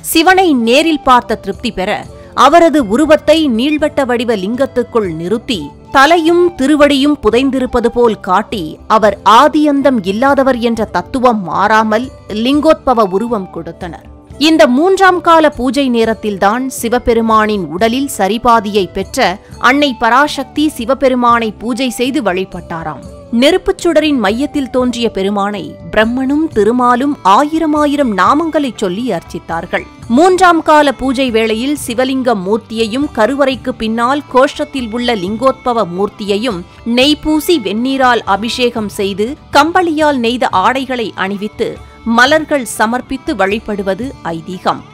சிவனை நேரில் பார்த்த திருப்தி பெற அவரது உருவத்தை நீள்வட்ட வடிவ லிங்கத்துக்குள் நிறுத்தி தலையும் திருவடியும் புதைந்திருப்பது போல் காட்டி அவர் ஆதியந்தம் இல்லாதவர் என்ற தத்துவம் மாறாமல் லிங்கோத்பவ உருவம் கொடுத்தனர் இந்த மூன்றாம் கால பூஜை நேரத்தில்தான் சிவபெருமானின் உடலில் சரிபாதியை பெற்ற அன்னை பராசக்தி சிவபெருமானை பூஜை செய்து வழிபட்டாராம் நெருப்புச் சுடரின் மையத்தில் தோன்றிய பெருமானை பிரம்மனும் திருமாலும் ஆயிரம் ஆயிரம் நாமங்களைச் சொல்லி அர்ச்சித்தார்கள் மூன்றாம் கால பூஜை வேளையில் சிவலிங்க மூர்த்தியையும் கருவறைக்கு பின்னால் கோஷ்டத்தில் உள்ள லிங்கோத்பவ மூர்த்தியையும் நெய் பூசி வெந்நீரால் அபிஷேகம் செய்து கம்பளியால் நெய்த ஆடைகளை அணிவித்து மலர்கள் சமர்ப்பித்து வழிபடுவது ஐதீகம்